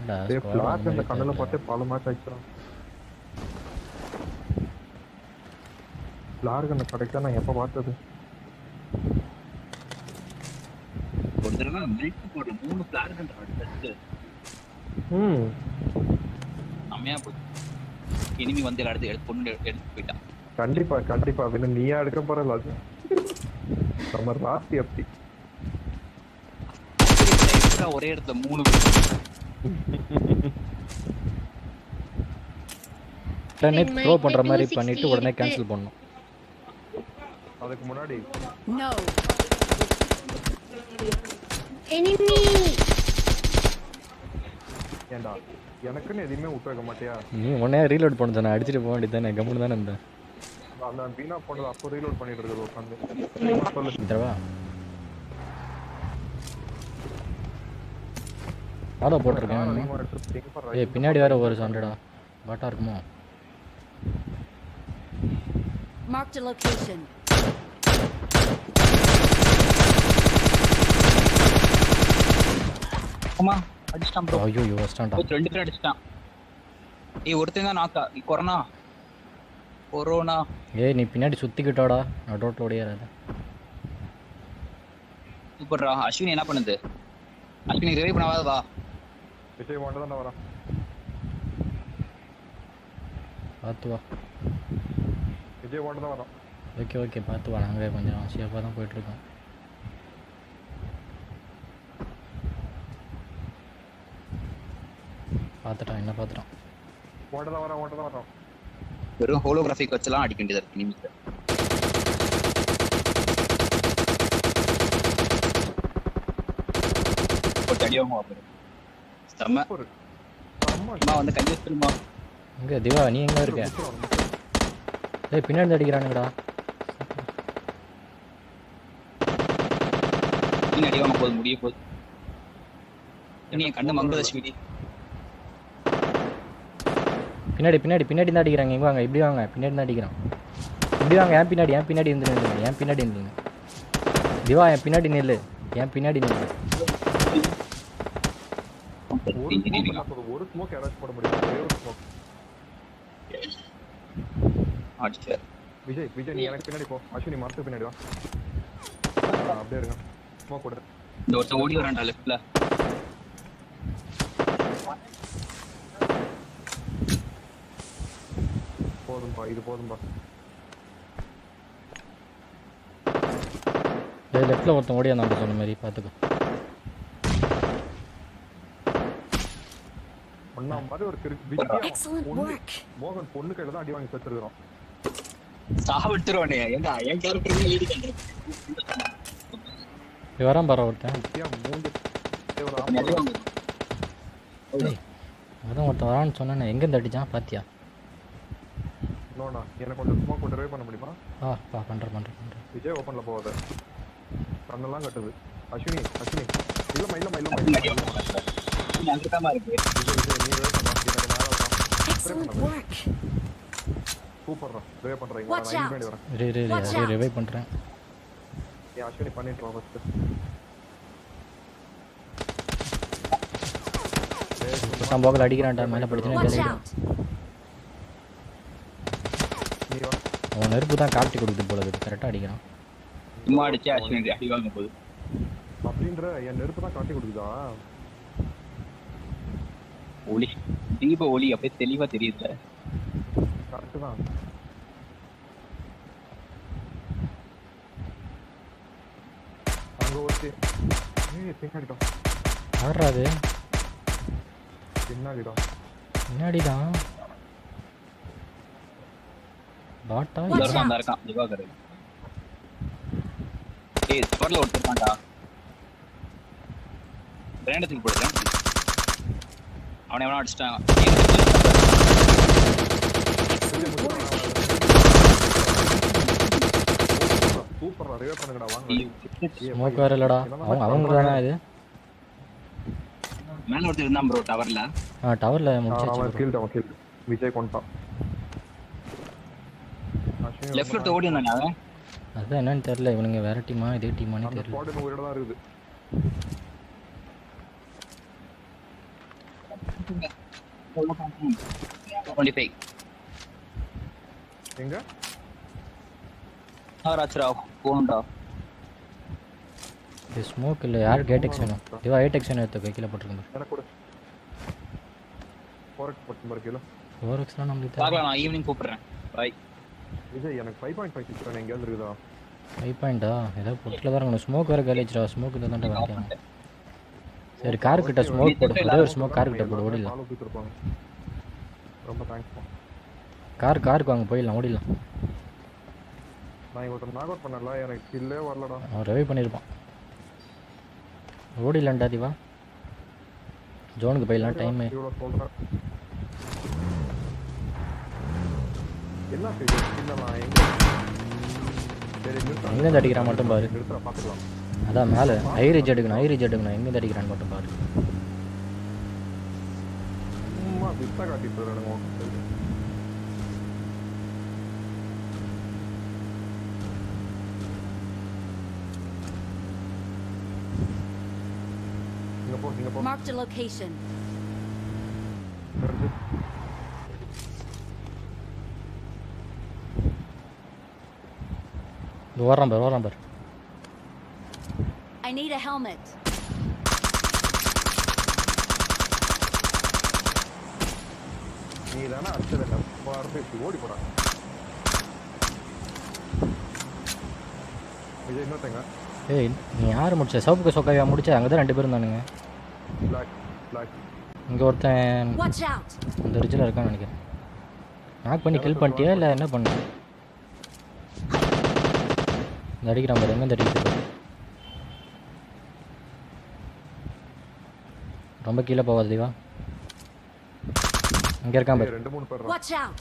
என்னடா டேய் squad black அந்த அந்த மாதிரி கண்ணுல தெரியல. பார்த்தே பல மேட்ச் ஆயிடுச்சு பிளாக் அந்த கடைக்கு நான் எப்ப பார்த்தது ஒரு தடவை மில்க் போடுற மூணு பிளாட் அடுத்து ம் செம்மையா போச்சு இனிமே வந்து எல்லா இடத்தையும் எடுத்து பொண்ணு எடுத்து போயிட்டான் கண்டிப்பா கண்டிப்பா பின்ன நீயா எடுக்க போறல அது நம்ம ராசி அப்படி extra ஒரே இடத்துல மூணு உடனே Ping த்ரோ my- பண்ற my மாதிரி 260 பண்ணிட்டு உடனே இருக்கு. கேன்சல் பண்ணணும் அதுக்கு முன்னாடி No. Enemy. ஏன்டா எனக்குன்னு எதையுமே விட்டு வைக்க மாட்டியா நீ உடனே ரீலோட் பண்ண சொன்ன அடிச்சிட்டு போக வேண்டியது தானே கம்முன்னு தானே இருந்தேன் அந்த வீணா போனது அப்போ ரீலோட் பண்ணிட்டு இருக்குது உட்காந்து சொல்லு இந்த தடவை ஆடோ போட்டிருக்கேன் அதிகமா எடுத்துட்டு எங்க பாரு, ஏய் பின்னாடி வேற ஒரு சண்டடா பாட்டா இருக்குமோ Marked a location. ஆமா அடிச்சிட்டான் ப்ரோ ஐயோ யோ வச்சிட்டான்டா ரெண்டு பேரும் அடிச்சிட்டான் ஏய் ஒருத்தன் தான் நாக்கா கொரோனா கொரோனா ஏய் நீ பின்னாடி சுத்திக்கிட்டோடா நான் ரோட்ல ஓடியாராத சூப்பர்ரா அஸ்வினி என்ன பண்ணுது அஸ்வினி ரிவைவ் பண்ணாத வா விஜய் வாண்ட தானே வரான் பார்த்து வா விஜய் வாண்ட தான் வரான் ஓகே ஓகே பார்த்து வா நாங்கள் கொஞ்சம் சேஃபாக தான் போயிட்டுருக்கோம் பார்த்துட்டான் என்ன பார்த்துட்டான் வாண்ட தான் வரான் வாண்ட தான் வரான் வெறும் ஹோலோகிராஃபிக் வச்செல்லாம் அடிக்க வேண்டியதா இருக்கு நிமிஷம் போட்டு அடிவாங்க பாப்போம் செம்ம சூப்பர் அம்மா அம்மா வந்து கையை திரும்ப எங்கே திவா நீ எங்கே இருக்க ஏய் பின்னாடி இருந்து அடிக்கிறானுங்கடா நீங்க அடிவாங்க போது முடிய போகுது நீ என் கண்ணு மங்குத அஸ்வினி பின்னாடி பின்னாடி பின்னாடி தான் அடிக்கிறாங்க இங்கே வாங்க இப்படி வாங்க பின்னாடி தான் அடிக்கிறான் இப்படி வாங்க என் பின்னாடி என் பின்னாடி இருந்து நில்லுங்க என் பின்னாடி நில்லுங்க திவா என் பின்னாடி நில்லு என் பின்னாடி நில்லு ஒரு smoke பண்ணா போதும். ஒரு ஸ்மோக் யாராச்சும் போட முடியும் ஒரே ஒரு ஸ்மோக் அடிச்சார் விஜய் விஜய் நீ எனக்கு பின்னாடி போ அஸ்வினி மரத்துக்கு பின்னாடி வா ஆ, அப்படியே இருங்க ஸ்மோக் போடு இந்த ஒருத்தன் ஓடி வரான்டா லெஃப்ட்ல போதும்பா இது போதும்பா ஏய் லெஃப்ட்டில் ஒருத்தன் ஓடியா நம்ம சொன்ன மாதிரி பார்த்துக்கோ ஒன்னா மாதிரி ஒரு கிறுக்கு விஜய் Excellent பொண்ணு work. மோகன் பொண்ணு கையில தான் அடி வாங்கி செத்துருக்கிறோம் சாவிட்டுருவானே ஏண்டா என் கேரக்டர் லீடு இப்படி வரான் பாரு ஒருத்தன் ஏன் மூஞ்சி ஏய், ஒரு ஆம்பளை ஏய் அதான் ஒருத்தன் வரான்னு சொன்னேன் எங்கேருந்து அடிச்சான் பாத்தியா நோண்ணா எனக்கு கொஞ்சம் ஸ்மோக் போட்டு ட்ரை பண்ண முடியுமா ஆ பா பண்ணுறேன் பண்ணுறேன் பண்ணுறேன் விஜய் ஓப்பன்ல போகாத கண்ணெல்லாம் கட்டுது அஸ்வினி அஸ்வினி இல்லம்மா இல்லம்மா இல்லம்மா இல்லம்மா. அங்கிட்டாமா இருக்கு விஜய் விஜய் நீ ட்ரை பண்ணா எனக்கு மேல வா Excellent work. சூப்பர்ரா ட்ரை பண்றேன் Watch நான் out. பின்னாடி வரேன் ரே ரே Watch ரே out. ரிவைவ் பண்ணுறேன் ஏன் அஸ்வினி பண்ணிட்டு வா ஃபர்ஸ்ட் நான் போகல அடிக்கிறான்டா மேலே படிச்சுனா Watch வேலை out. நீ வா அவன் நெருப்பு தான் காட்டி கொடுக்குது போல இருக்குது கரெக்டாக அடிக்கிறான் சும்மா அடிச்சு அஸ்வினி அடி வாங்க போகுது அப்படின்ற என் நெருப்பு தான் காட்டி கொடுக்குதா ஒளி தீப ஒளி அப்படியே தெளிவா தெரியுதுல கரெக்டு தான் அங்க ஓகே ஏய் பின்னாடிதான் ஆடுறா அது பின்னாடிதான் பின்னாடி தான் பாட்டா Watch எல்லாரும் out. அந்த இருக்கான் திவாகர் ஏய் ஸ்பர்ல ஒருத்தருக்கான்டா கிரேண்டத்துக்கு போடு கிரேண்டத்துக்கு அவனை எவனா அடிச்சிட்டான் சூப்பரா ரிவே பண்ணுங்கடா வாங்க ஏய், ஸ்மோக் வேற இல்லடா அவங்க அவங்க தானே இது மேல ஒருத்தர் இருந்தான் ப்ரோ டவர்ல ஆ டவரில் அவன் முடிச்சாச்சு கீழ் அவன் கீழ் விஜய் கொண்டான் அஸ்வினி லெஃப்ட்ல ஒருத்தர் ஓடி வந்தானே அவன் அதுதான் என்னன்னு தெரியல இவனுங்க வேற டீமா இதே டீமானே அந்த தெரியல ஸ்குவாட் இன்னும் உயிரோட தான் இருக்குது டுவெண்ட்டி ஃபைவ் எங்க ஆராச்சுரா போகணும்டா இது ஸ்மோக் இல்லை யார் கேட்டெக்ஸ் வேணும் இதுவா ஏடெக்ஸ் வேணும் எடுத்துக்கோ கீழே போட்டிருக்கோம் எனக்கு கூட ஃபோரக்ஸ் பத்து மாதிரி கிலோ ஃபோர் எக்ஸ்லாம் நம்மளுக்கு தேவை பார்க்கலாம் நான் ஈவினிங் கூப்பிடுறேன் பாய் விஜய் எனக்கு ஃபைவ் பாயிண்ட் ஃபைவ் சிக்ஸ் எங்கேயாவது இருக்குதா ஃபைவ் பாயிண்டா ஏதாவது பொட்டில் தான் இருக்கணும் ஸ்மோக் வேறு காலேஜ்டா ஸ்மோக் இதை தான் வாங்கிக்கலாம் சரி கார் கிட்ட ஸ்மோக் போடு ஒரே ஒரு ஸ்மோக் கார் கிட்ட போடு ஓடிடலாம் ஃபாலோ கொடுத்துருப்பாங்க ரொம்ப தேங்க்ஸ் கார் காருக்கு வாங்க போயிடலாம் ஓடிடலாம் நான் இங்க ஒருத்தர் நாக் அவுட் பண்ணல எனக்கு கில்லே வரலடா அவன் ரெவை பண்ணியிருப்பான் ஓடிடலாம்டா திவா ஜோனுக்கு போயிடலாம் டைமு இவ்வளோ சொல்கிறேன் என்ன செய்யுது இல்லைண்ணா எங்க சரி நிறுத்தா எங்கேருந்து அடிக்கிறான் மட்டும் பாரு நிறுத்துறா பார்த்துக்கலாம் அதான் மேலே ஐரிஜ் எடுக்கணும் ஐரிஜ் எடுக்கணும் எங்கேருந்து அடிக்கிறான்னு மட்டும் பாரு சும்மா பிஸ்தா காட்டிட்டு இருக்கானுங்க இங்க போ இங்க போ Marked a location. தெரிஞ்சு இது ஓடுறான் பாரு ஓடுறான் பாரு I need a helmet. நீ தானே அடிச்சது என்ன பேசி ஓடி போடா விஜய் இன்னொருத்தங்க ஏய் நீ யார் முடிச்ச சவுப்புக்கு சொக்காவியா முடிச்ச அங்கே தான் ரெண்டு பேரும் தானுங்க பிளாக் பிளாக் இங்கே ஒருத்தன் Watch out! இந்த ரிட்ஜில் இருக்கான்னு நினைக்கிறேன் நாக் பண்ணி கில் பண்ணிட்டியா இல்லை என்ன பண்ண இந்த அடிக்கிறான் பாரு எங்கே அடிக்கிறது பாரு. ரொம்ப கீழே போகாது தீவா இங்கே இருக்கான் பாரு ரெண்டு மூணு பேர் Watch out!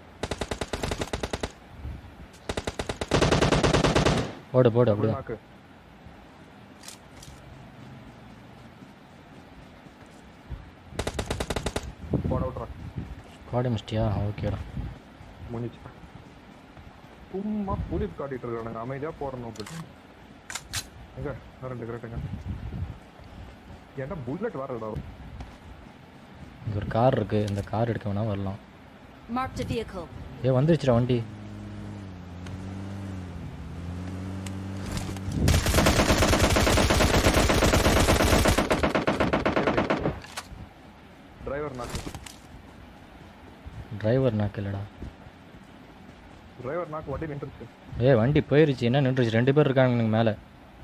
போடு போடு அப்படிதான் நாக்கு போட விட்றா ஸ்குவாடு மிஸ்டியா ஓகேடா முடிஞ்சிச்சு சும்மா புலிஸ் காட்டிட்டு இருக்கானுங்க அமைதியா போடணும் அப்படின்னு எங்க இன்னும் ரெண்டு கிரேட்டுங்க ஏன்டா புல்லட் வரடா இங்கே ஒரு கார் இருக்குது இந்த கார் எடுக்க வேணா வரலாம் Marked a vehicle. ஏ வந்துருச்சுடா வண்டி டிரைவர் நாக்கு டிரைவர் நாக்கு இல்லைடா டிரைவர் நாக்கு வண்டி நின்றுச்சு ஏ வண்டி போயிருச்சு என்ன நின்றுச்சு ரெண்டு பேர் இருக்காங்க எனக்கு மேலே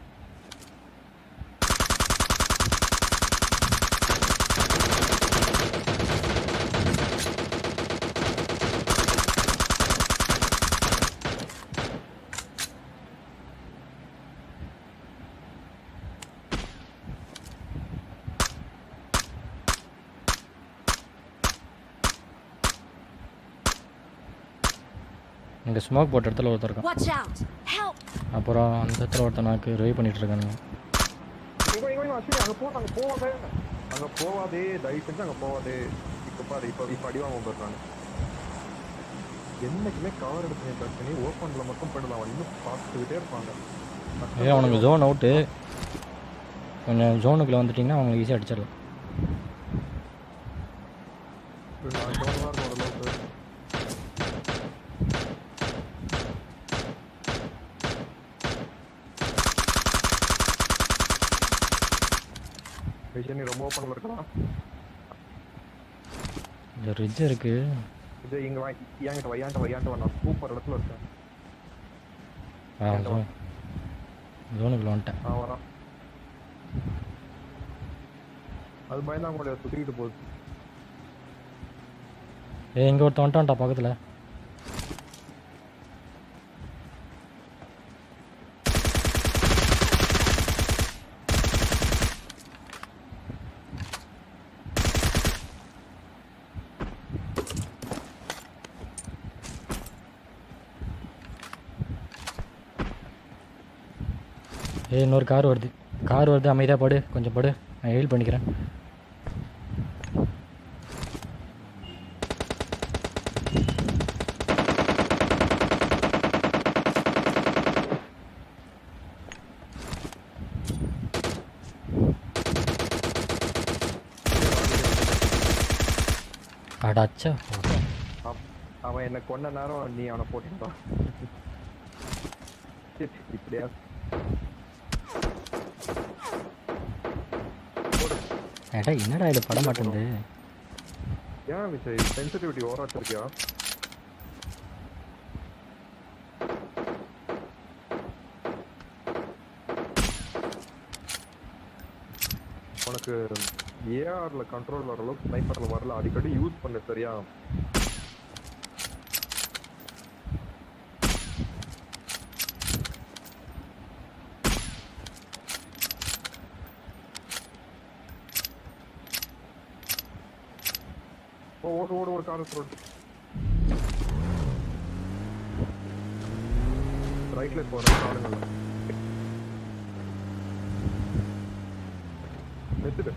இங்கே ஸ்மோக் போட்ட இடத்துல ஒருத்தர் இருக்கான் Watch out! Help! அப்புறம் அந்த இடத்துல ஒருத்தன் நாக்கு ரிவை பண்ணிட்டு இருக்கானுங்க இங்க இங்க இங்க அஸ்வினி அங்க போ அங்க போவாதே அங்க போவாதே தயவு செஞ்சு அங்க போவாதே இப்ப பாரு இப்ப இப்ப அடி வாங்க பாரு நான் என்னைக்குமே கவர் எடுத்து பிரச்சனை ஓப்பன்ல மட்டும் பண்ணலாம் அவன் இன்னும் பார்த்துக்கிட்டே இருப்பாங்க ஏ அவனுக்கு ஜோன் அவுட்டு கொஞ்சம் ஜோனுக்குள்ளே வந்துட்டிங்கன்னா அவங்களுக்கு ஈஸியாக அடிச்சிடலாம் நான் ஜோன் தான் இருக்கும் ஓரளவுக்கு விஷயம் நீ ரொம்ப ஓப்பன்ல இருக்கலாம் இந்த ரிட்ஜ் இருக்குது இது இங்க வா என்கிட்ட வையாண்ட வையாண்ட நான் சூப்பர் இடத்துல இருக்கேன் ஆ ஜோன் ஜோனுக்குள்ளே வந்துட்டேன் நான் வரான் அது பயந்தா அவங்களுடைய சுத்திக்கிட்டு போகுது ஏ இங்கே ஒருத்தன் வந்துட்டான்டா பக்கத்தில் ஏய் இன்னொரு கார் வருது கார் வருது அமைதியாக படு கொஞ்சம் படு நான் ஹெயில் பண்ணிக்கிறேன் அடாச்சா அவ- அவன் என்ன கொன்ன நேரம் நீ அவனை போட்டுட்டான் இப்படியா ஏடா என்னடா இது பட மாட்டேங்குது ஏன் விஜய் சென்சிட்டிவிட்டி ஓவரா வச்சிருக்கியா உனக்கு ஏஆர்ல கண்ட்ரோல் வர அளவுக்கு ஸ்னைப்பர்ல வரல அடிக்கடி யூஸ் பண்ணு சரியா ஓ ஓடு ஓடு ஒரு கார் ரோடு ரைட்ல போறேன் காருங்கள நிறுத்துட்டு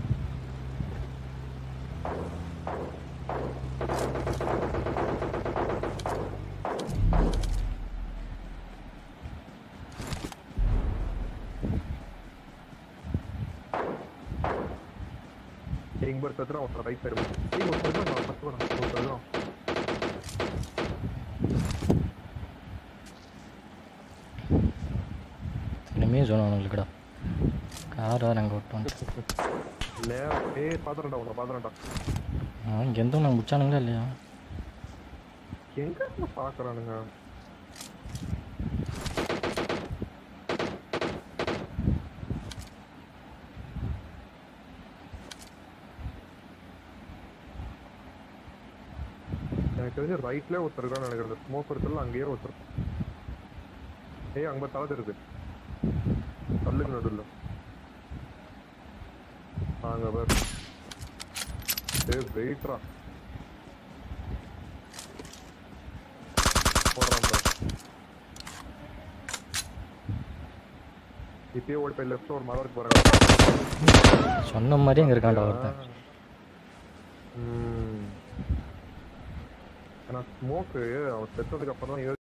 இங்க ஒரு சதுரம் ஒருத்தர் ரைட் சைடு நீங்க ஒரு சதுரம் நான் ஃபர்ஸ்ட் வரேன் ஒரு சதுரம் இனிமே சொன்னோம் அவங்களுக்குடா கார் வேறு அங்கே விட்டோம் லே ஏய் பாத்துறேன்டா உன்னை பாத்துறேன்டா இங்கே எந்த நாங்கள் முடிச்சானுங்களா இல்லையா எங்க இருந்து பாக்குறானுங்க எனக்கு தெரிஞ்சு ரைட்ல ஒருத்தர் இருக்கான்னு நினைக்கிறது ஸ்மோக் இருக்குல்ல அங்கேயே ஒருத்தர் ஏய் அங்க தலை தெரியுது கல்லுக்கு நடுவில் அங்க பேர் ஏய் வெயிட்ரா போடுறான் பாரு. இப்பயே ஓடி போய் லெஃப்ட் ஒரு மரம் இருக்கு பாருங்க சொன்ன மாதிரி அங்கே இருக்கான்டா ஒருத்தன் ம். ஏன்னா ஸ்மோக்கு அவன் செத்ததுக்கு அப்புறம் தான்